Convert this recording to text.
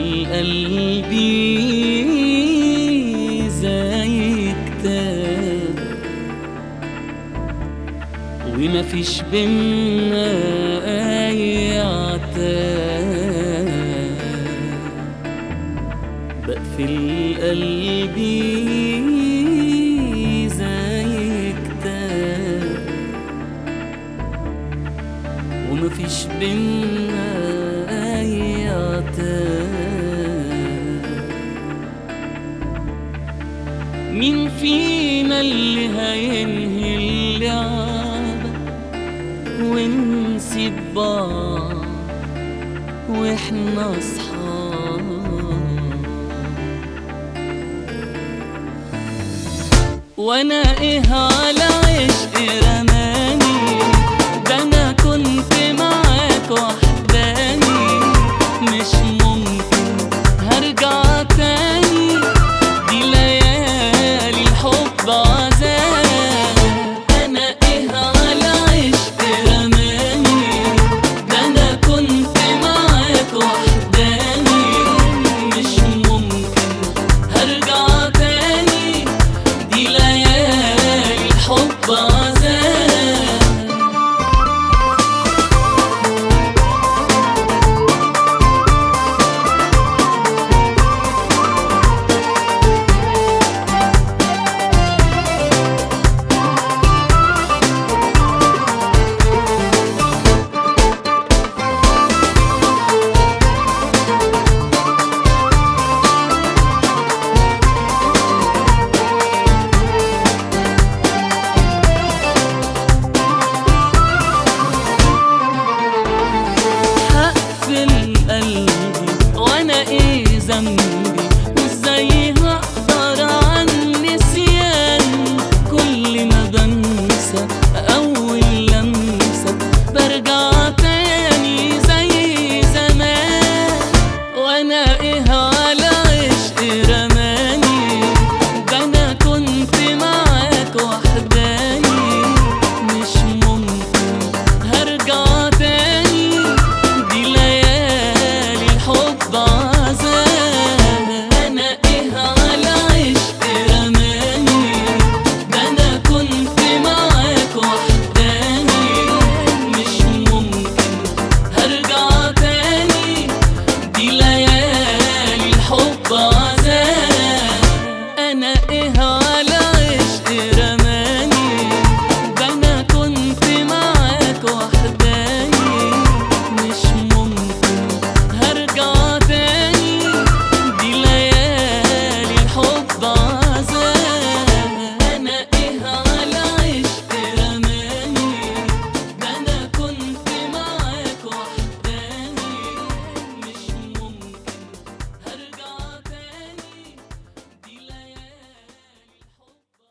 القلب زي كتاب وما فيش بينا اي عتاب بقفل قلبي زي كتاب ومفيش بينا اي عتاب مين فينا اللي هينهي اللعبة ونسيب بعض واحنا اصحاب وانا ايه على عشق رماني ده انا كنت معاك وحداني مش ممكن هرجع تاني دي ليالي الحب عذاب انا ايه على عشق رماني ده انا كنت معاك وحداني مش ممكن هرجع تاني دي ليالي الحب عذاب هقفل قلبي وانا ايه ذنبي وازاي هقدر عن نسيان كل ما بنسى اول لمسة برجع تاني زي زمان وانا ايه